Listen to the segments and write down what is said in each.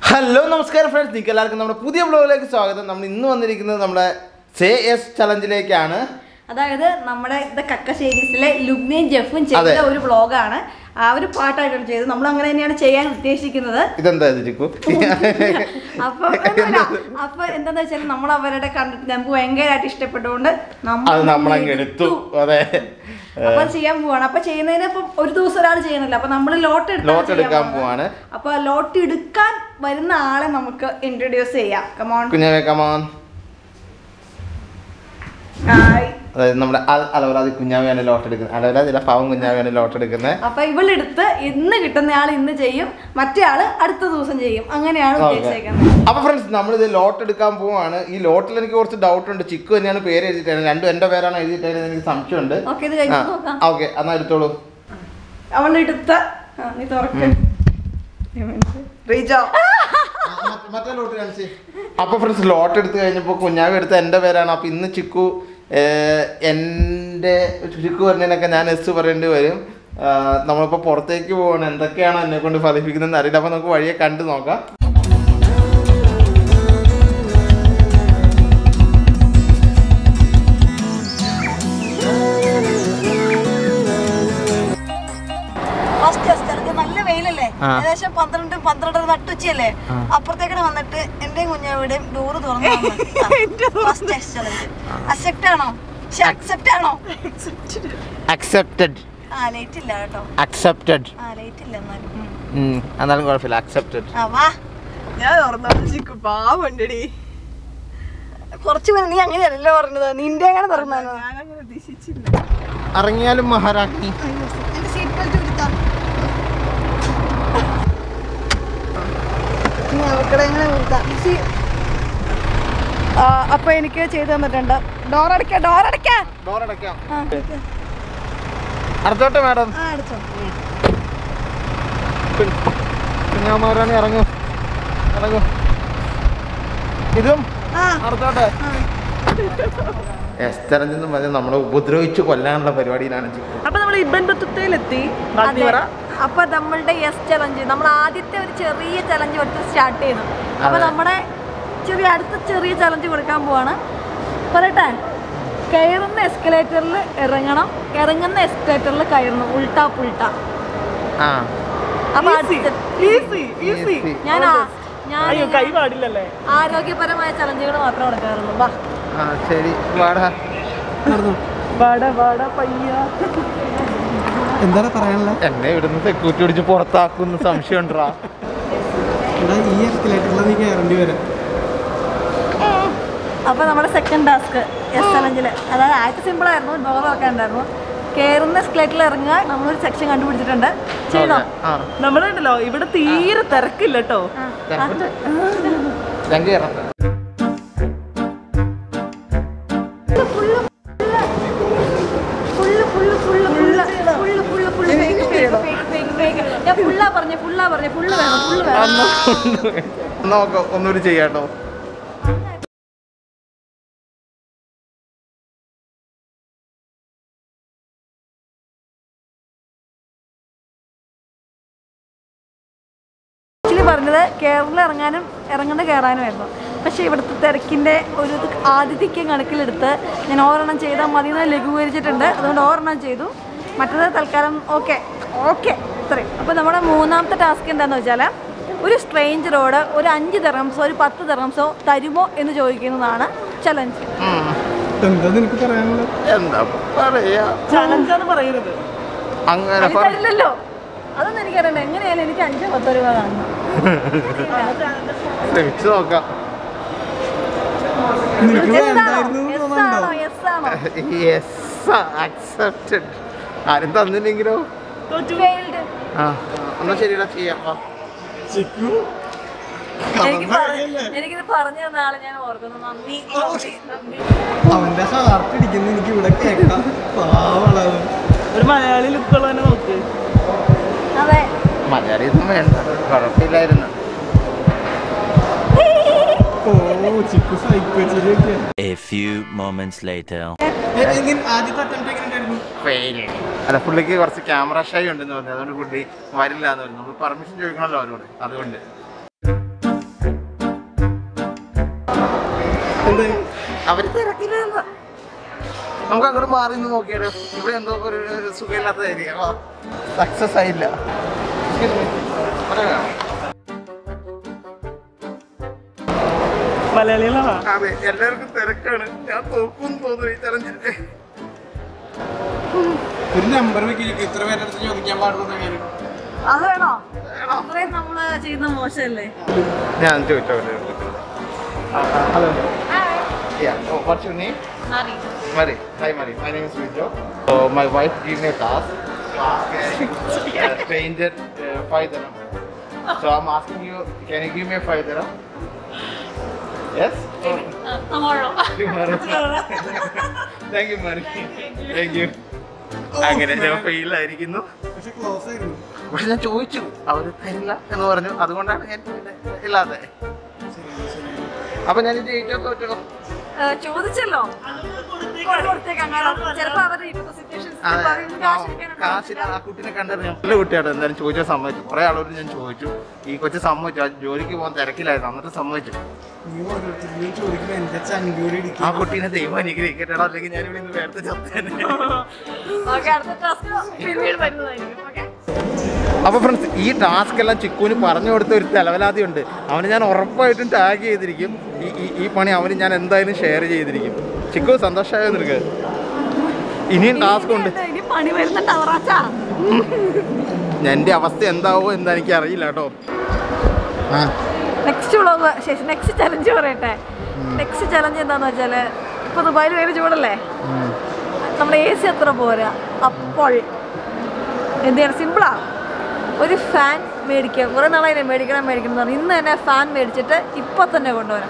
Hello നമസ്കാരം friends നിങ്ങൾക്ക് എല്ലാവർക്കും നമ്മുടെ പുതിയ ബ്ലോഗിലേക്ക് സ്വാഗതം നമ്മൾ ഇന്ന് വന്നിരിക്കുന്നത് നമ്മുടെ സേ എസ് ചലഞ്ചിലേക്കാണ് അതായത് നമ്മുടെ ഇത് കക്ക സീരീസിലെ ലുഗ്നയും ജെഫും ചെയ്ത അതെ. ഒരു വ്ളോഗാണ് ആ ഒരു പാട്ടായിട്ടാണ് ചെയ്തത് നമ്മൾ അങ്ങനെ തന്നെയാണ് ചെയ്യാൻ ഉദ്ദേശിക്കുന്നത് ഇതെന്താ ഇത് ചിക്കു അപ്പൊ ഒന്നുമില്ല. അപ്പൊ എന്താന്ന് വെച്ചാൽ നമ്മൾ അവരുടെ കണ്ടിട്ട് നമുക്ക് ഭയങ്കരമായിട്ട് ഇഷ്ടപ്പെട്ടുകൊണ്ട് അത് നമ്മളങ്ങ് എടുത്തു അതെ അപ്പൊ അത് ചെയ്യാൻ പോവാണ് അപ്പൊ ചെയ്യുന്നതിന് ഇപ്പൊ ഒരു ദിവസം ഒരാൾ ചെയ്യണല്ലോ അപ്പൊ നമ്മൾ ലോട്ട് ലോട്ട് എടുക്കാൻ പോവാണ് അപ്പൊ ലോട്ട് എടുക്കാൻ വരുന്ന ആളെ നമുക്ക് ഇൻട്രൊഡ്യൂസ് ചെയ്യാം കമോൺ കുഞ്ഞാവേ കമാൻ അതായത് നമ്മുടെ അൽ അലവലാതി കുഞ്ഞാവയാണ് ലോട്ട് എടുക്കുന്നത് അലവലാതില്ല പാവം കുഞ്ഞാവയാണ് ലോട്ട് എടുക്കുന്നത് അപ്പൊ ഇവളെടുത്ത് ഇന്ന് കിട്ടുന്ന ആൾ ഇന്ന് ചെയ്യും മറ്റേ ആള് അടുത്ത ദിവസം ചെയ്യും അങ്ങനെയാണ് ഉദ്ദേശിച്ചേക്കുന്നത് അപ്പൊ ഫ്രണ്ട്സ് നമ്മളിത് ലോട്ട് എടുക്കാൻ പോവാണ് ഈ ലോട്ടിൽ എനിക്ക് കുറച്ച് ഡൗട്ട് ഉണ്ട് ചിക്കു തന്നെയാണ് പേര് എഴുതിയിട്ടാണ് രണ്ടും എന്റെ പേരാണ് എഴുതിയിട്ടാണ് എനിക്ക് സംശയമുണ്ട് ഓക്കെ ഇത് കഴിഞ്ഞ് നോക്കാം ഓക്കെ എന്നാ എടുത്തോളൂ അവളെടുത്ത ആ, നീ തുറക്ക് റീജോ മറ്റേ ലോട്ട് കാണിച്ച് അപ്പൊ ഫ്രണ്ട്സ് ലോട്ട് എടുത്ത് കഴിഞ്ഞപ്പോൾ കുഞ്ഞാവ് എടുത്ത എൻ്റെ പേരാണ് അപ്പൊ ഇന്ന് ചിക്കു ഏർ, എൻ്റെ ചിക്കു പറഞ്ഞതിനൊക്കെ ഞാൻ എസ് പറയേണ്ടി വരും ആഹ് നമ്മളിപ്പോ പുറത്തേക്ക് പോവാണ് എന്തൊക്കെയാണ് എന്നെ കൊണ്ട് ഫലിപ്പിക്കുന്നതെന്ന് അറിയില്ല അപ്പൊ നമുക്ക് വഴിയെ കണ്ടു നോക്കാം ഫസ്റ്റ് സ്ഥലത്ത് നല്ല വെയിലല്ലേ ആ. ഏകദേശം പന്ത്രണ്ട് പന്ത്രണ്ടര നട്ടുച്ചയല്ലേ അപ്പുറത്തേക്കൂടെ വന്നിട്ട് എന്റെയും കുഞ്ഞാവിടെയും ഡോറ് തുറന്നു അക്സെപ്റ്റ് ആണോ അക്സെപ്റ്റ് ആണോ അക്സെപ്റ്റഡ് ആ ലേറ്റ് ഇല്ല കേട്ടോ അക്സെപ്റ്റഡ് ആ ലേറ്റ് ഇല്ല എന്നാലും എന്നാലും കുഴപ്പമില്ല അക്സെപ്റ്റഡ് ആ വാ ഞാൻ ഓർമ്മ പാവണ്ടടി കുറച്ച് പേര് നീ അങ്ങനെയല്ലല്ലോ പറഞ്ഞത് നിന്റെ അങ്ങനെ തുറന്നു ഞാനങ്ങനെ ഉദ്ദേശിച്ചില്ല ഇറങ്ങിയാലും മഹാരാജ്ഞി എന്റെ സീറ്റ് ബെൽറ്റ് എടുത്താ നീ അവക്കടെ എങ്ങനെ കൊടുത്താ അപ്പൊ എനിക്ക് ചെയ്തു തന്നിട്ടുണ്ട് ഡോർ അടയ്ക്ക ഡോർ അടയ്ക്ക ഡോറടയ്ക്കാം അടുത്തോട്ടെ മാഡം ആ അടച്ചോ കുഞ്ഞാമാരാണി ഇറങ്ങൂ ഇറങ്ങൂ ഇതും ആ അടുത്തോട്ടെ എസ്തരഞ്ഞെന്ന് പറഞ്ഞാൽ നമ്മളെ ഉപദ്രവിച്ച് കൊല്ലാനുള്ള പരിപാടിയിലാണ് ചിക്കു അപ്പൊ നമ്മൾ ഇബൻ ബത്തുത്തയിലെത്തി ബാക്കി പറ അപ്പൊ നമ്മളുടെ യെസ് ചലഞ്ച് നമ്മൾ ആദ്യത്തെ ഒരു ചെറിയ ചലഞ്ച് കൊടുത്ത് സ്റ്റാർട്ട് ചെയ്തു അപ്പൊ അതെ. നമ്മുടെ ചെറിയ അടുത്ത ചെറിയ ചലഞ്ച് കൊടുക്കാൻ പോവാണ് പറയട്ടെ കയറുന്ന എസ്കലേറ്ററിൽ ഇറങ്ങണം ഇറങ്ങുന്ന എസ്കലേറ്ററിൽ കയറണം ഉൾട്ടാ പുൾട്ടാ ആ അപ്പൊ ഈസി അടുത്ത- ഈസി ഈസി Easy. ഞാൻ ആ- ഞാൻ അയ്യോ കൈ പാടില്ലല്ലേ ആരോഗ്യപരമായ ചലഞ്ചുകൾ മാത്രമേ കൊടുക്കാറുള്ളൂ വാ ആ ശരി വാടാ വാട വാട പയ്യ എന്താണ് പറയാനുള്ളത് എന്നെ ഇവിടുന്ന് സെക്യൂരിറ്റി പിടിച്ച് പുറത്താക്കുന്ന സംശയം ഉണ്ടാ എടാ ഈ എസ്കലേറ്ററിൽ നീ കയറേണ്ടി വരാം അപ്പൊ നമ്മുടെ സെക്കൻഡ് ടാസ്ക് എസ് ചലഞ്ചിൽ അതായത് ആദ്യത്തെ സിമ്പിൾ ആയിരുന്നു ഡോർ ഒക്കെ ഉണ്ടായിരുന്നു കയറുന്ന എസ്കലേറ്ററിൽ ഇറങ്ങുക നമ്മളൊരു സെക്ഷൻ കണ്ടുപിടിച്ചിട്ടുണ്ട് ചെയ്യണോ ആ നമ്മളുണ്ടല്ലോ ഇവിടെ തീരെ തിരക്കില്ല കേട്ടോ ആ, ആ. ഞാൻ കയറാം full full full full full full full fake fake fake fake fake ഞാൻ ഫുള്ളാ പറഞ്ഞ ഫുള്ളാ പറഞ്ഞ ഫുള്ള് വേണം ഫുള്ള് വേണം നോക്കാം ഒന്നുകൂടി ചെയ്യാട്ടോ ആക്ച്വലി പറഞ്ഞത് കേരളം ഇറങ്ങാനും ഇറങ്ങുന്ന കയറാനുമായിരുന്നു പക്ഷേ ഇവിടുത്തെ തിരക്കിൻ്റെ ഒരു ഇത് ആതിഥ്യം കണക്കിലെടുത്ത് ഞാൻ ഓരെണ്ണം ചെയ്താൽ മതി എന്ന് ലഘൂകരിച്ചിട്ടുണ്ട് അതുകൊണ്ട് ഓരെണ്ണം ചെയ്തു മറ്റത് തൽക്കാലം ഓക്കെ ഓക്കെ ഇത്രയും അപ്പോൾ നമ്മുടെ മൂന്നാമത്തെ ടാസ്ക് എന്താണെന്ന് വെച്ചാൽ ഒരു സ്ട്രേഞ്ചറോട് ഒരു അഞ്ച് തെറംസോ ഒരു പത്ത് തെറംസോ തരുമോ എന്ന് ചോദിക്കുന്നതാണ് ചലഞ്ച് എന്താ നിനക്ക് പറയാനുള്ളത് എന്താ പറയാ ചലഞ്ചാന്ന് പറയരുത് അങ്ങനെ പറ തരില്ലല്ലോ അതൊന്നും എനിക്കറിയണ്ട എങ്ങനെയായാലും എനിക്ക് അഞ്ചോ പത്തോ രൂപ കാണണം ശ്രമിച്ചു നോക്കാം നിനക്ക് Yes ആണോ? വേണ്ടായിരുന്നു Yes തോന്നുന്നുണ്ടോ ആണോ? Yes ആണോ? യെസ് അക്സെപ്റ്റഡ് ആരും തന്നില്ലെങ്കിലോ Failed. ആ എന്നാ ശരിടാ ചെയ്യാം വാ. ചിക്കു എനിക്ക് പറ- എനിക്കിത് പറഞ്ഞു തന്ന ആളെ ഞാൻ ഓർക്കുന്നു നന്ദി നന്ദി, നന്ദി. അവന്റെ ഹാർട്ട് ഇടിക്കുന്ന എനിക്ക് ഇവിടെ കേൾക്കാം പാവളവ് ഒരു മലയാളി ലുക്കുള്ള തന്നെ നോക്ക് അതെ മലയാളി ഒന്നും വേണ്ട കുഴപ്പമില്ലായിരുന്നു ഓ ചിക്കു സൈക്കോ ചിരിയൊക്കെ A few moments later. ആദ്യത്തെ അറ്റംപ്റ്റ് എങ്ങനെ ഉണ്ടായിരുന്നു ഫെയിൽ അല്ല പുള്ളിക്ക് കുറച്ച് ക്യാമറ ഷൈ ഉണ്ടെന്ന് പറഞ്ഞു അതുകൊണ്ട് പുള്ളി വരില്ല എന്ന് പറഞ്ഞു നമ്മൾ പെർമിഷൻ ചോദിക്കണമല്ലോ അവരോട് അതുകൊണ്ട് അവര് തിരക്കില്ല നമുക്ക് അങ്ങോട്ട് മാറി നിന്ന് നോക്കിയാലോ ഇവിടെ എന്തോ ഒരു ഒരു സുഖമില്ലാത്ത ഏരിയ സക്സസ് ആയില്ല Excuse me. ഇവിടെ വേണം. മലയാളികളാ അതെ എല്ലാവർക്കും തിരക്കാണ് ഞാൻ തോക്കും തോന്നുന്നു ഈ ചലഞ്ചിന്റെ ഒരു നമ്പർ വെക്കില്ല ഇത്ര പേരുടെ അടുത്ത് ചോദിക്കാൻ പാടുന്ന കാര്യം അത് വേണോ അത്രയും നമ്മള് ചെയ്യുന്ന മോശമല്ലേ ഞാൻ ചോദിച്ചോ hello Yeah. Oh, what's your name? Mari. Hi, Mari. My name is Vijo. So my wife gave me a task. uh, stranger uh, five dirham. So I'm asking you, can you give me a five dirham? Yes. Tomorrow. Thank you, Mari. Thank you. അങ്ങനെ ഞാൻ ഫെയിലായിരിക്കുന്നു പക്ഷെ close ആയിരുന്നു പക്ഷെ ഞാൻ ചോദിച്ചു അവർ തരില്ല എന്ന് പറഞ്ഞു അതുകൊണ്ടാണ് ഞാൻ പിന്നെ ഇല്ലാതെ അപ്പൊ ഞാൻ ജയിച്ചോ തോറ്റോ ചോദിച്ചല്ലോ കൊടുത്തേക്കാം കാരണം ചിലപ്പോ അവരുടെ ഇപ്പോഴത്തെ സിറ്റുവേഷൻസ് കാശിന് ആ കുട്ടിനെ കണ്ടറിയാം നല്ല കുട്ടിയാണ് എന്തായാലും ചോദിച്ചാൽ സമ്മതിച്ചു കുറെ ആളോട് ഞാൻ ചോദിച്ചു ഈ കൊച്ചു സമ്മതിച്ചു ആ ജോലിക്ക് പോകാൻ തിരക്കിലായിരുന്നു എന്നിട്ട് സമ്മതിച്ചു നീ ഓരോരുത്തരും ചോദിക്കുമ്പോ എന്റെ ചങ്കൂടി ആ ഇടിക്കും കുട്ടീനെ ദൈവം അനുഗ്രഹിക്കട്ടെ അല്ലെങ്കിൽ ഞാൻ ഇവിടെ നിന്ന് വേർത്ത് ചത്തേനെ ഓക്കെ അടുത്ത ടാസ്ക് പിന്നീട് വരുന്നതായിരിക്കും ഓക്കെ അപ്പൊ ഫ്രണ്ട്സ് ഈ ടാസ്ക് എല്ലാം ചിക്കുവിന് പറഞ്ഞു കൊടുത്ത ഒരു തലവലാതി ഉണ്ട് അവന് ഞാൻ ഉറപ്പായിട്ടും ടാഗ് ചെയ്തിരിക്കും ഈ ഈ- ഈ പണി അവന് ഞാൻ എന്തായാലും ഷെയർ ചെയ്തിരിക്കും ചിക്കു സന്തോഷമായോ നിനക്ക് ഇനിയും ടാസ്ക് ഉണ്ട് ഇനി പണി വരുന്നുണ്ട് അവറാച്ചാ എൻ്റെ അവസ്ഥ എന്താവോ എന്താ എനിക്ക് അറിയില്ല കേട്ടോ ആ നെക്സ്റ്റ് വ്ളോഗ് ശേഷം നെക്സ്റ്റ് ചലഞ്ച് പറയട്ടെ നെക്സ്റ്റ് ചലഞ്ച് എന്താന്ന് വെച്ചാല് ഇപ്പൊ ദുബായിൽ ഭയങ്കര ചൂടല്ലേ നമ്മുടെ എ സി അത്ര പോരാ അപ്പോൾ എന്ത് ചെയ്യണം സിമ്പിളാ ഒരു ഫാൻ മേടിക്കുക കുറേ നാളായി മേടിക്കണം മേടിക്കണം എന്ന് പറഞ്ഞു ഇന്ന് തന്നെ ഫാൻ മേടിച്ചിട്ട് ഇപ്പൊ തന്നെ കൊണ്ടുവരാം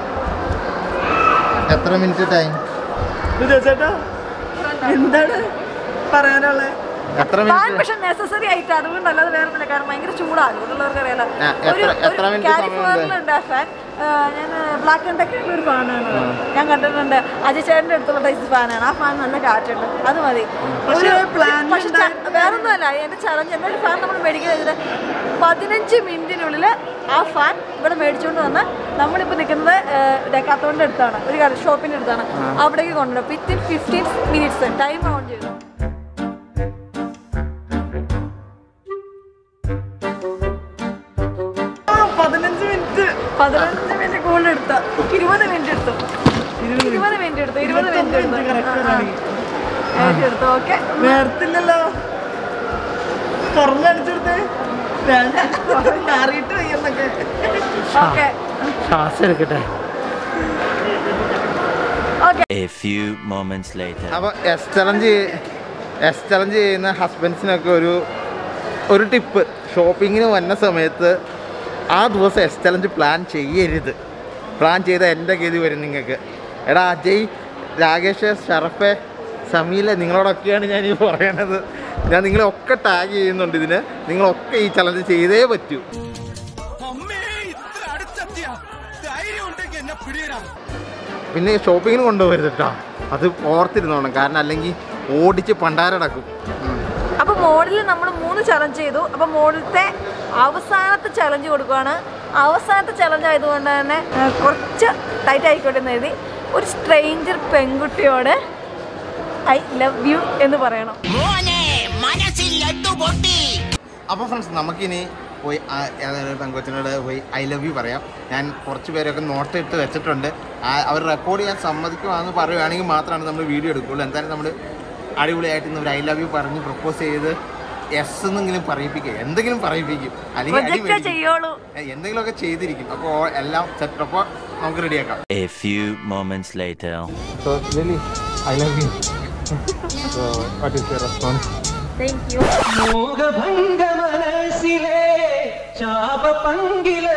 എത്ര മിനിറ്റ് ടൈം ചേട്ടാ എന്താണ് പറയാനുള്ളത് എത്ര ഫാൻ മിനിറ്റ് പക്ഷെ നെസസറി ആയിട്ട് അതുകൊണ്ട് അല്ലാതെ വേറെ ഒന്നുമില്ല കാരണം ഭയങ്കര ചൂടാണ് ഇവിടെയുള്ളവർക്ക് അറിയാലോ ആ, എത്ര- എത്ര minute സമയമുണ്ട്? കാലിഫോർണിലുണ്ട് ആ ഫാൻ ഞാൻ ബ്ലാക്ക് ആൻഡ് ടെക്കിലുള്ള ഒരു ഫാനാണ് ഞാൻ കണ്ടിട്ടുണ്ട് അജയ് ചേട്ടൻ്റെ അടുത്തുള്ള ടൈപ്പ് ഫാനാണ് ആ ഫാൻ നല്ല കാറ്റുണ്ട് അത് മതി പക്ഷേ ഒരു- plan പക്ഷെ ച- വേറൊന്നുമല്ല എൻ്റെ ചലഞ്ച് എൻ്റെ ഒരു ഫാൻ നമ്മൾ മേടിക്കുന്നത് പതിനഞ്ച് മിനിറ്റിനുള്ളിൽ ആ ഫാൻ ഇവിടെ മേടിച്ചുകൊണ്ട് വന്ന് നമ്മളിപ്പോൾ നിൽക്കുന്നത് ഡെക്കാത്തോണിൻ്റെ അടുത്താണ് ഒരു കട ഷോപ്പിൻ്റെ അടുത്താണ് അവിടേക്ക് കൊണ്ടുവരും within fifteen minutes time on ചെയ്തു പതിനഞ്ച് മിനിറ്റ് പതിനഞ്ച് മിനിറ്റ് കൂടുതൽ എടുത്ത ഇരുപത് മിനിറ്റ് എടുത്തു ഇരുപത് മിനിറ്റ് എടുത്തു ഇരുപത് മിനിറ്റ് എടുത്തു correct ആണെങ്കിൽ. മിനിറ്റ് എടുത്തു ഓക്കെ നേരത്തില്ലല്ലോ കുറഞ്ഞടിച്ചെടുത്തേ മാറിയിട്ട് വയ്യെന്നൊക്കെ ഓക്കെ ശ്വാസം എടുക്കട്ടെ okay A few moments later. അപ്പോൾ എസ് ചലഞ്ച് എസ് ചലഞ്ച് ചെയ്യുന്ന ഹസ്ബൻഡ്സിനൊക്കെ ഒരു ഒരു ടിപ്പ് ഷോപ്പിങ്ങിന് വന്ന സമയത്ത് ആ ദിവസം എസ് ചലഞ്ച് പ്ലാൻ ചെയ്യരുത് പ്ലാൻ ചെയ്ത എൻ്റെ ഗതി വരും നിങ്ങൾക്ക് എടാ അജയ് രാകേഷ് ഷറഫെ സമീല നിങ്ങളോടൊക്കെയാണ് ഞാൻ ഈ പറയണത് ഞാൻ നിങ്ങളെയൊക്കെ ടാഗ് ചെയ്യുന്നുണ്ട് ഇതിന് നിങ്ങളൊക്കെ ഈ ചലഞ്ച് ചെയ്തേ പറ്റൂ പിന്നെ ഷോപ്പിങ്ങിന് കൊണ്ടുപോകരുത് കേട്ടോ അത് ഓർത്തിരുന്നോണം കാരണം അല്ലെങ്കിൽ ഓടിച്ച് പണ്ടാരടക്കും അപ്പൊ മോഡിൽ നമ്മൾ മൂന്ന് ചലഞ്ച് ചെയ്തു അപ്പൊ മോഡിലത്തെ അവസാനത്തെ ചലഞ്ച് കൊടുക്കുകയാണ് അവസാനത്തെ ചലഞ്ച് ആയതുകൊണ്ട് തന്നെ ആ, കുറച്ച് ടൈറ്റ് ആയിക്കോട്ടെ എന്ന് എഴുതി ഒരു സ്ട്രെയിഞ്ചർ പെൺകുട്ടിയോട് ഐ ലവ് യു എന്ന് പറയണം അപ്പോൾ ഫ്രണ്ട്സ് നമുക്കിനി പോയി ആ- ഏതൊരു പെങ്കൊച്ചിനോട് പോയി ഐ ലവ് യു പറയാം ഞാൻ കുറച്ച് പേരൊക്കെ നോട്ട് ഇട്ട് വെച്ചിട്ടുണ്ട് ആ- അവർ റെക്കോർഡ് ചെയ്യാൻ സമ്മതിക്കുവാന്ന് പറയുകയാണെങ്കിൽ മാത്രമാണ് നമ്മൾ വീഡിയോ എടുക്കുകയുള്ളൂ എന്തായാലും നമ്മൾ അടിപൊളിയായിട്ട് ഇന്ന് ഒരു ഐ ലവ് യു പറഞ്ഞ് പ്രപ്പോസ് ചെയ്ത് എസ് എന്നെങ്കിലും പറയിപ്പിക്കുക എന്തെങ്കിലും പറയിപ്പിക്കും അല്ലെങ്കിൽ അടി പ്രൊജക്റ്റ് മേടിക്കും. ചെയ്യുള്ളൂ ഏ, എന്തെങ്കിലുമൊക്കെ ചെയ്തിരിക്കും അപ്പോൾ എല്ലാം സെറ്റ് അപ്പോൾ നമുക്ക് റെഡിയാക്കാം A few moments later. So really, I love you. so what is your response? Thank you മോഹഭംഗ മനസ്സിലെ ശാപപങ്കില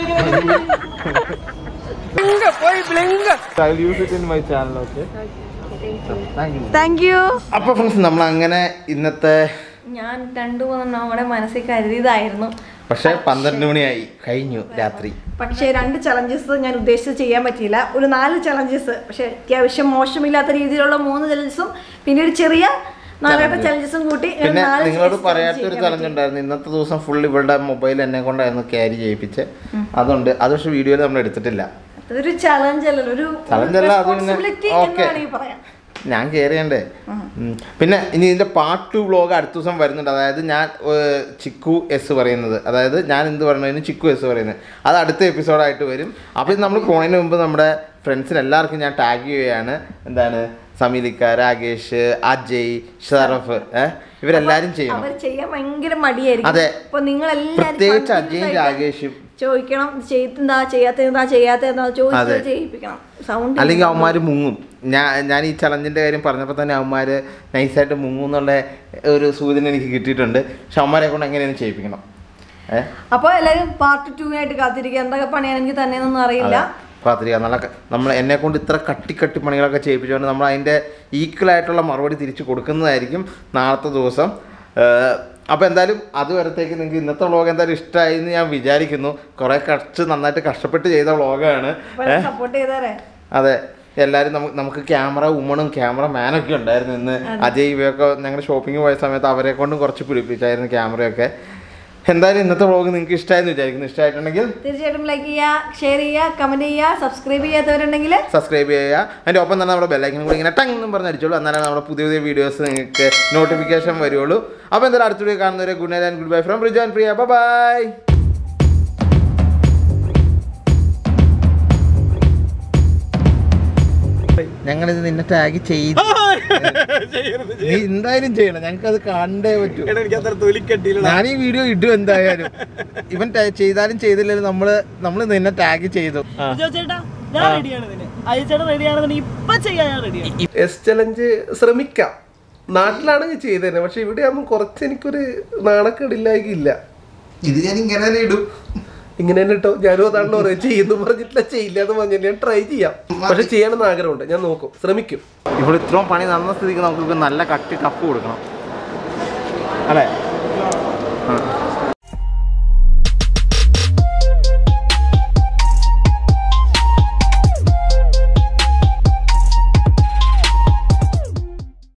I'll use it in my channel, okay? Thank you. Thank you അപ്പോൾ ഫ്രണ്ട്സ് നമ്മൾ അങ്ങനെ ഇന്നത്തെ ഞാൻ രണ്ടു മൂന്നെണ്ണം നമ്മുടെ മനസ്സിൽ കരുതിയതായിരുന്നു പക്ഷേ പന്ത്രണ്ട് മണിയായി കഴിഞ്ഞു രാത്രി പക്ഷേ രണ്ട് ചലഞ്ചസ് ഞാൻ ഉദ്ദേശിച്ചത് ചെയ്യാൻ പറ്റിയില്ല ഒരു നാല് ചലഞ്ചസ് പക്ഷേ അത്യാവശ്യം മോശമില്ലാത്ത രീതിയിലുള്ള മൂന്ന് ചലഞ്ചസും പിന്നെ ഒരു ചെറിയ നാലാമത്തെ ചലഞ്ചസും കൂട്ടി ഞാൻ പിന്നെ നാല് നിങ്ങളോട് challenges പറയാത്ത ഒരു ചെയ്യാൻ ചലഞ്ച് പറ്റി. ഉണ്ടായിരുന്നു ഇന്നത്തെ ദിവസം ഫുൾ ഇവളുടെ മൊബൈൽ എന്നെ കൊണ്ടായിരുന്നു ക്യാരി ചെയ്യിപ്പിച്ച് അതുണ്ട് അത് പക്ഷെ വീഡിയോയിൽ നമ്മൾ എടുത്തിട്ടില്ല അതൊരു ചലഞ്ച് അല്ലല്ലോ ഒരു Challenge അല്ല, അത് പിന്നെ- റെസ്പോൺസിബിലിറ്റി എന്ന് okay. വേണമെങ്കിൽ പറയാം ഞാൻ കയറിയണ്ടേ ഉം. പിന്നെ ഇനി ഇതിന്റെ പാർട്ട് ടു വ്ലോഗ് അടുത്ത ദിവസം വരുന്നുണ്ട് അതായത് ഞാൻ ഏർ, ചിക്കു എസ് പറയുന്നത് അതായത് ഞാൻ എന്ത് പറയുന്നതിന് ചിക്കു എസ് പറയുന്നത് അത് അടുത്ത എപ്പിസോഡായിട്ട് വരും അപ്പോൾ ഇത് നമ്മൾ പോണതിന് മുമ്പ് നമ്മുടെ ഫ്രണ്ട്സിന് എല്ലാവർക്കും ഞാൻ ടാഗ് ചെയ്യുകയാണ് എന്താണ് സമീലിക്ക രാകേഷ് അജയ് ഷറഫ് ഏഹ് ഇവരെല്ലാരും ചെയ്യണം അവർ ചെയ്യാൻ ഭയങ്കര മടിയായിരിക്കും അതെ. അപ്പൊ നിങ്ങൾ പ്രത്യേകിച്ച് എല്ലാവരും അജയും രാകേഷും ചോദിക്കണം ചെയ്തെന്താ ചെയ്യാത്തെന്താ ചെയ്യാത്തെന്താ അതെ. ചോദിച്ചത് ചെയ്യിപ്പിക്കണം സൗണ്ട് അല്ലെങ്കിൽ അവന്മാർ മുങ്ങും ഞാൻ ഞാൻ ഈ ചലഞ്ചിൻ്റെ കാര്യം പറഞ്ഞപ്പോൾ തന്നെ അവന്മാർ നൈസായിട്ട് മുങ്ങും എന്നുള്ള ഒരു സൂചന എനിക്ക് കിട്ടിയിട്ടുണ്ട് പക്ഷെ അവന്മാരെ കൊണ്ട് എങ്ങനെയാണ് ചെയ്യിപ്പിക്കണം ഏഹ് അപ്പോൾ എല്ലാവരും പാർട്ട് ടൂവിനായിട്ട് കാത്തിരിക്കുക എന്തൊക്കെ പണിയാണ് എനിക്ക് തന്നെയൊന്നും അറിയില്ല കാത്തിരിക്കുക നല്ല ക- നമ്മൾ എന്നെ കൊണ്ട് ഇത്ര കട്ടി കട്ടി പണികളൊക്കെ ചെയ്യിപ്പിച്ചുകൊണ്ട് നമ്മൾ അതിൻ്റെ ഈക്വൽ ആയിട്ടുള്ള മറുപടി തിരിച്ചു കൊടുക്കുന്നതായിരിക്കും നാളത്തെ ദിവസം അപ്പോൾ എന്തായാലും അതുവരത്തേക്ക് നിങ്ങൾക്ക് ഇന്നത്തെ വ്ളോഗ് എന്തായാലും ഇഷ്ടമായി എന്ന് ഞാൻ വിചാരിക്കുന്നു കുറേ കഷ്ട നന്നായിട്ട് കഷ്ടപ്പെട്ട് ചെയ്ത വ്ളോഗാണ് സപ്പോർട്ട് ചെയ്തേരെ അതെ എല്ലാവരും നമുക്ക് നമുക്ക് ക്യാമറ ഉമ്മണും ക്യാമറ മാനൊക്കെ ഉണ്ടായിരുന്നു ഇന്ന് അജയ് ഇവയൊക്കെ ഞങ്ങൾ ഷോപ്പിംഗ് പോയ സമയത്ത് അവരെ കൊണ്ടും കുറച്ച് പിടിപ്പിച്ചായിരുന്നു ക്യാമറയൊക്കെ എന്തായാലും ഇന്നത്തെ വ്ളോഗ് നിങ്ങൾക്ക് ഇഷ്ടമായെന്ന് വിചാരിക്കുന്നു ഇഷ്ടമായിട്ടുണ്ടെങ്കിൽ തീർച്ചയായിട്ടും ലൈക്ക് ചെയ്യുക ഷെയർ ചെയ്യുക കമന്റ് ചെയ്യുക സബ്സ്ക്രൈബ് ചെയ്യാത്തവരുണ്ടെങ്കിൽ സബ്സ്ക്രൈബ് ചെയ്യുക അതിൻ്റെ ഒപ്പം തന്നെ നമ്മുടെ ബെല്ലൈക്കനും കൂടി ഇങ്ങനെ ടങ് എന്നും പറഞ്ഞ് അടിച്ചോളൂ എന്നാലും നമ്മുടെ പുതിയ പുതിയ വീഡിയോസ് നിങ്ങൾക്ക് നോട്ടിഫിക്കേഷൻ വരുള്ളൂ അപ്പോൾ എന്തായാലും അടുത്ത വീഡിയോ കാണുന്നവരെ good night and good bye from Rijan Priya bye ഞങ്ങളിത് നിന്നെ ടാഗ് ചെയ്ത് നീ എന്തായാലും ചെയ്യണം ഞങ്ങൾക്ക് അത് കണ്ടേ പറ്റൂ എടാ എനിക്ക് അത്ര തൊലിക്കട്ടിയില്ല ഞാൻ ഈ വീഡിയോ ഇടും എന്തായാലും ഇവൻ ta- ചെയ്താലും ചെയ്തില്ലെങ്കിലും നമ്മള് നമ്മൾ നിന്നെ ടാഗ് ചെയ്തു ചേട്ടാ ഞാൻ റെഡിയാണ് ഇതിന് അയച്ചേട്ടാ റെഡിയാണെന്നുണ്ടെങ്കിൽ ഇപ്പൊ ചെയ്യാൻ ഞാൻ റെഡിയാണ് എസ് ചലഞ്ച് ശ്രമിക്കാം നാട്ടിലാണെങ്കിൽ ചെയ്തേനെ പക്ഷെ ഇവിടെ ആകുമ്പോൾ കുറച്ച് എനിക്കൊരു നാണക്കേടില്ലായില്ല ഇത് ഞാൻ ഇങ്ങനെ തന്നെ ഇടും ഇങ്ങനെ തന്നെ കേട്ടോ ഞാനും അതാണല്ലോ പറയാം ചെയ്യുന്നു പറഞ്ഞിട്ടില്ല ചെയ്യില്ല എന്ന് പറഞ്ഞിട്ട് ഞാൻ ട്രൈ ചെയ്യാം പക്ഷെ ചെയ്യണമെന്ന് ആഗ്രഹമുണ്ട് ഞാൻ നോക്കും ശ്രമിക്കും ഇവിടെ ഇത്രയും പണി നടന്ന സ്ഥിതിക്ക് നമുക്ക് ഇപ്പൊ നല്ല കട്ടി ടഫ് കൊടുക്കണം അല്ലേ